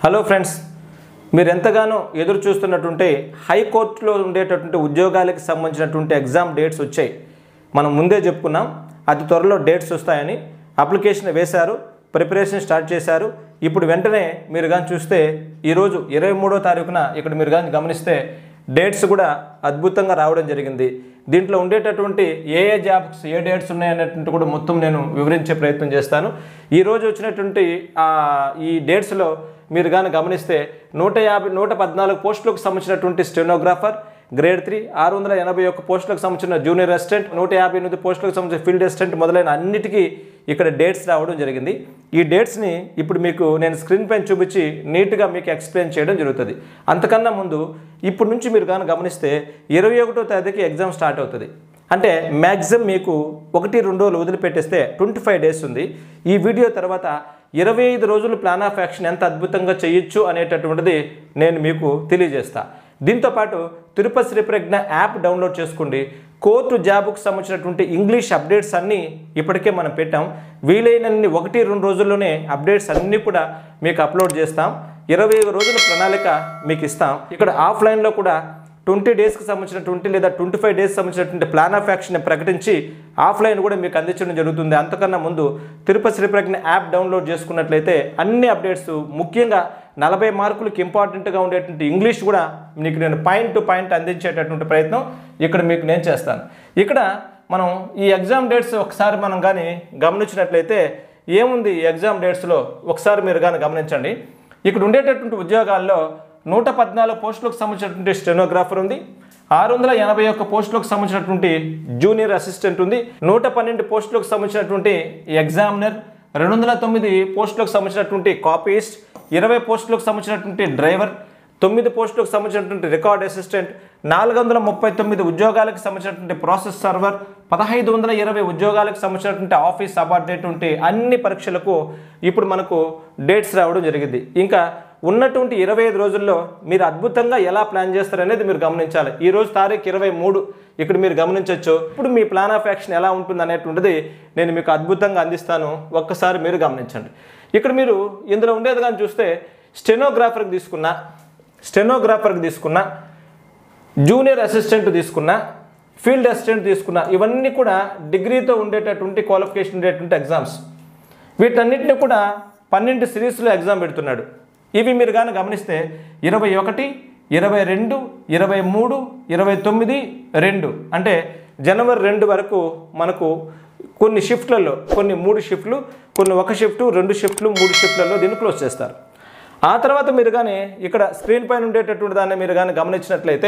hello friends మీరు ఎంతగానో ఎదురు చూస్తున్నటువంటి హైకోర్టులో ఉండేటటువంటి ఉద్యోగాలకు సంబంధించినటువంటి ఎగ్జామ్ డేట్స్ వచ్చాయి మనం ముందే చెప్పుకున్నాం అతి త్వరలో డేట్స్ వస్తాయని అప్లికేషన్ వేశారు ప్రిపరేషన్ స్టార్ట్ చేశారు ఇప్పుడు వెంటనే మీరు కానీ చూస్తే ఈరోజు ఇరవై మూడో తారీఖున ఇక్కడ మీరు కానీ గమనిస్తే డేట్స్ కూడా అద్భుతంగా రావడం జరిగింది దీంట్లో ఉండేటటువంటి ఏ ఏ జాబ్స్ ఏ డేట్స్ ఉన్నాయనేటువంటి కూడా మొత్తం నేను వివరించే ప్రయత్నం చేస్తాను ఈరోజు వచ్చినటువంటి ఆ, ఈ డేట్స్లో మీరు కానీ గమనిస్తే నూట యాభై నూట పద్నాలుగు పోస్టులకు సంబంధించినటువంటి స్టెనోగ్రాఫర్ గ్రేడ్ త్రీ ఆరు వందల ఎనభై ఒక్క పోస్టులకు సంబంధించిన జూనియర్ అసిస్టెంట్ నూట యాభై ఎనిమిది పోస్టులకు సంబంధించిన ఫీల్డ్ అసిస్టెంట్ మొదలైన అన్నిటికీ ఇక్కడ డేట్స్ రావడం జరిగింది ఈ డేట్స్ని ఇప్పుడు మీకు నేను స్క్రీన్ పైన చూపించి నీట్గా మీకు ఎక్స్ప్లెయిన్ చేయడం జరుగుతుంది అంతకన్నా ముందు ఇప్పుడు నుంచి మీరు కానీ గమనిస్తే ఇరవై ఒకటో తేదీకి ఎగ్జామ్ స్టార్ట్ అవుతుంది అంటే మ్యాక్సిమం మీకు ఒకటి రెండు రోజులు వదిలిపెట్టేస్తే ట్వంటీ ఫైవ్ డేస్ ఉంది ఈ వీడియో తర్వాత ఇరవై ఐదు రోజులు ప్లాన్ ఆఫ్ యాక్షన్ ఎంత అద్భుతంగా చేయొచ్చు అనేటటువంటిది నేను మీకు తెలియజేస్తా దీంతోపాటు తిరుపతి శ్రీప్రజ్ఞ యాప్ డౌన్లోడ్ చేసుకోండి కోర్టు జాబ్కు సంబంధించినటువంటి ఇంగ్లీష్ అప్డేట్స్ అన్నీ ఇప్పటికే మనం పెట్టాం వీలైనన్ని ఒకటి రెండు రోజుల్లోనే అప్డేట్స్ అన్నీ కూడా మీకు అప్లోడ్ చేస్తాం ఇరవై ఐదు రోజుల ప్రణాళిక మీకు ఇస్తాం ఇక్కడ ఆఫ్లైన్లో కూడా ట్వంటీ డేస్కి సంబంధించినటువంటి లేదా ట్వంటీ ఫైవ్ డేస్ సంబంధించినటువంటి ప్లాన్ ఆఫ్ యాక్షన్ ప్రకటించి ఆఫ్లైన్ కూడా మీకు అందించడం జరుగుతుంది అంతకన్నా ముందు తిరుపతి శ్రీప్రజ్ఞ యాప్ డౌన్లోడ్ చేసుకున్నట్లయితే అన్ని అప్డేట్స్ ముఖ్యంగా నలభై మార్కులకి ఇంపార్టెంట్గా ఉండేటువంటి ఇంగ్లీష్ కూడా మీకు నేను పాయింట్ టు పాయింట్ అందించేటటువంటి ప్రయత్నం ఇక్కడ మీకు నేను చేస్తాను ఇక్కడ మనం ఈ ఎగ్జామ్ డేట్స్ ఒకసారి మనం కానీ గమనించినట్లయితే ఏముంది ఈ ఎగ్జామ్ డేట్స్లో ఒకసారి మీరు కానీ గమనించండి ఇక్కడ ఉండేటటువంటి ఉద్యోగాల్లో నూట పద్నాలుగు పోస్టులకు సంబంధించినటువంటి స్టెనోగ్రాఫర్ ఉంది ఆరు వందల ఎనభై ఒక్క పోస్టులకు సంబంధించినటువంటి జూనియర్ అసిస్టెంట్ ఉంది నూట పన్నెండు పోస్టులకు సంబంధించినటువంటి ఎగ్జామినర్ రెండు వందల తొమ్మిది పోస్టులకు సంబంధించినటువంటి కాపీస్ట్ ఇరవై పోస్టులకు సంబంధించినటువంటి డ్రైవర్ తొమ్మిది పోస్టులకు సంబంధించినటువంటి రికార్డ్ అసిస్టెంట్ నాలుగు వందల ముప్పై తొమ్మిది ఉద్యోగాలకు సంబంధించినటువంటి ప్రాసెస్ సర్వర్ పదహైదు వందల ఇరవై ఉద్యోగాలకు సంబంధించినటువంటి ఆఫీస్ సబార్డినేట్ ఉంటే అన్ని పరీక్షలకు ఇప్పుడు మనకు డేట్స్ రావడం జరిగింది ఇంకా ఉన్నటువంటి ఇరవై ఐదు రోజుల్లో మీరు అద్భుతంగా ఎలా ప్లాన్ చేస్తారనేది మీరు గమనించాలి ఈ రోజు తారీఖు ఇరవై మూడు ఇక్కడ మీరు గమనించవచ్చు ఇప్పుడు మీ ప్లాన్ ఆఫ్ యాక్షన్ ఎలా ఉంటుంది అనేటువంటిది నేను మీకు అద్భుతంగా అందిస్తాను ఒక్కసారి మీరు గమనించండి ఇక్కడ మీరు ఇందులో ఉండేది కానీ చూస్తే స్టెనోగ్రాఫర్కి తీసుకున్న స్టెనోగ్రాఫర్కి తీసుకున్న జూనియర్ అసిస్టెంట్ తీసుకున్న ఫీల్డ్ అసిస్టెంట్ తీసుకున్న ఇవన్నీ కూడా డిగ్రీతో ఉండేటటువంటి క్వాలిఫికేషన్ ఉండేటువంటి ఎగ్జామ్స్ వీటన్నిటిని కూడా పన్నెండు సిరీస్లో ఎగ్జామ్ పెడుతున్నాడు ఇవి మీరు కానీ గమనిస్తే ఇరవై ఒకటి ఇరవై రెండు ఇరవై మూడు ఇరవై తొమ్మిది రెండు అంటే జనవరి రెండు వరకు మనకు కొన్ని షిఫ్ట్లలో కొన్ని మూడు షిఫ్ట్లు కొన్ని ఒక షిఫ్ట్ రెండు షిఫ్ట్లు మూడు షిఫ్ట్లలో దీన్ని క్లోజ్ చేస్తారు ఆ తర్వాత మీరు కానీ ఇక్కడ స్క్రీన్ పైన ఉండేటటువంటి దాన్ని మీరు కానీ గమనించినట్లయితే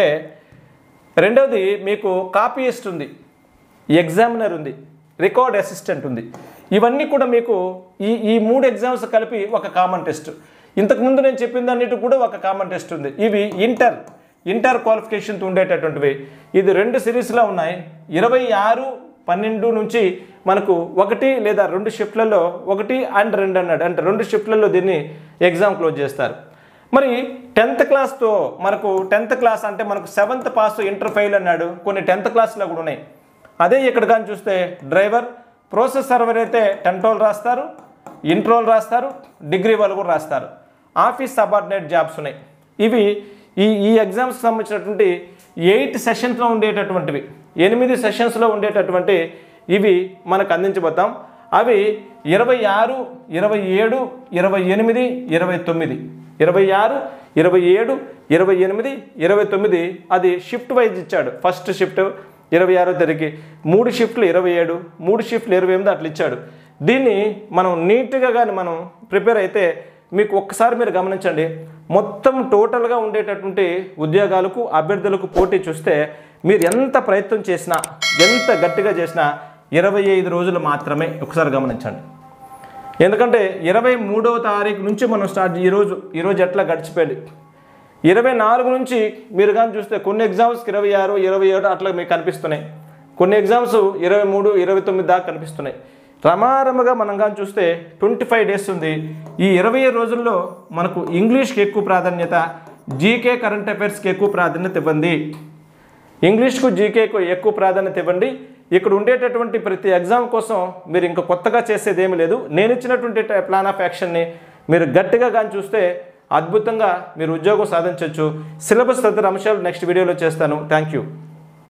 రెండవది మీకు కాపీయిస్ట్ ఉంది ఎగ్జామినర్ ఉంది రికార్డ్ అసిస్టెంట్ ఉంది ఇవన్నీ కూడా మీకు ఈ ఈ మూడు ఎగ్జామ్స్ కలిపి ఒక కామన్ టెస్ట్ ఇంతకుముందు నేను చెప్పిన దాన్నిటి కూడా ఒక కామన్ టెస్ట్ ఉంది ఇవి ఇంటర్ ఇంటర్ క్వాలిఫికేషన్తో ఉండేటటువంటివి ఇది రెండు సిరీస్లో ఉన్నాయి ఇరవై ఆరు పన్నెండు నుంచి మనకు ఒకటి లేదా రెండు షిఫ్ట్లలో ఒకటి అండ్ రెండు అన్నాడు అంటే రెండు షిఫ్ట్లలో దీన్ని ఎగ్జామ్ క్లోజ్ చేస్తారు మరి టెన్త్ క్లాస్తో మనకు టెన్త్ క్లాస్ అంటే మనకు సెవెంత్ పాస్ ఇంటర్ ఫెయిల్ అన్నాడు కొన్ని టెన్త్ క్లాస్లో కూడా ఉన్నాయి అదే ఇక్కడ కానీ చూస్తే డ్రైవర్ ప్రాసెస్ సర్వర్ అయితే టెన్త్ వాళ్ళు రాస్తారు ఇంట్రోల్ రాస్తారు డిగ్రీ వాళ్ళు కూడా రాస్తారు ఆఫీస్ సబార్డినేట్ జాబ్స్ ఉన్నాయి ఇవి ఈ ఈ ఎగ్జామ్స్కి సంబంధించినటువంటి ఎయిట్ సెషన్స్లో ఉండేటటువంటివి ఎనిమిది సెషన్స్లో ఉండేటటువంటి ఇవి మనకు అందించబోతాం అవి ఇరవై ఆరు ఇరవై ఏడు ఇరవై ఎనిమిది ఇరవై తొమ్మిది ఇరవై ఆరు ఇరవై ఏడు ఇరవై ఎనిమిది ఇరవై తొమ్మిది అది షిఫ్ట్ వైజ్ ఇచ్చాడు ఫస్ట్ షిఫ్ట్ ఇరవై ఆరో తారీఖు మూడు షిఫ్ట్లు ఇరవై ఏడు మూడు షిఫ్ట్లు ఇరవై ఎనిమిది అట్లా ఇచ్చాడు దీన్ని మనం నీట్గా కానీ మనం ప్రిపేర్ అయితే మీకు ఒక్కసారి మీరు గమనించండి మొత్తం టోటల్గా ఉండేటటువంటి ఉద్యోగాలకు అభ్యర్థులకు పోటీ చూస్తే మీరు ఎంత ప్రయత్నం చేసినా ఎంత గట్టిగా చేసినా ఇరవై ఐదు రోజులు మాత్రమే ఒకసారి గమనించండి ఎందుకంటే ఇరవై మూడవ తారీఖు నుంచి మనం స్టార్ట్ ఈరోజు ఈరోజు ఎట్లా గడిచిపోయింది ఇరవై నాలుగు నుంచి మీరు కానీ చూస్తే కొన్ని ఎగ్జామ్స్కి ఇరవై ఆరు ఇరవై ఏడు అట్లా మీకు కనిపిస్తున్నాయి కొన్ని ఎగ్జామ్స్ ఇరవై మూడు ఇరవై తొమ్మిది దాకా కనిపిస్తున్నాయి రమారమగా మనం కానీ చూస్తే ట్వంటీ ఫైవ్ డేస్ ఉంది ఈ ఇరవై రోజుల్లో మనకు ఇంగ్లీష్కి ఎక్కువ ప్రాధాన్యత జీకే కరెంట్ అఫైర్స్కి ఎక్కువ ప్రాధాన్యత ఇవ్వండి ఇంగ్లీష్కు జీకేకు ఎక్కువ ప్రాధాన్యత ఇవ్వండి ఇక్కడ ఉండేటటువంటి ప్రతి ఎగ్జామ్ కోసం మీరు ఇంకా కొత్తగా చేసేది ఏమీ లేదు నేను ఇచ్చినటువంటి ప్లాన్ ఆఫ్ యాక్షన్ని మీరు గట్టిగా కానీ చూస్తే అద్భుతంగా మీరు ఉద్యోగం సాధించవచ్చు సిలబస్ తదితర అంశాలు నెక్స్ట్ వీడియోలో చేస్తాను థ్యాంక్ యూ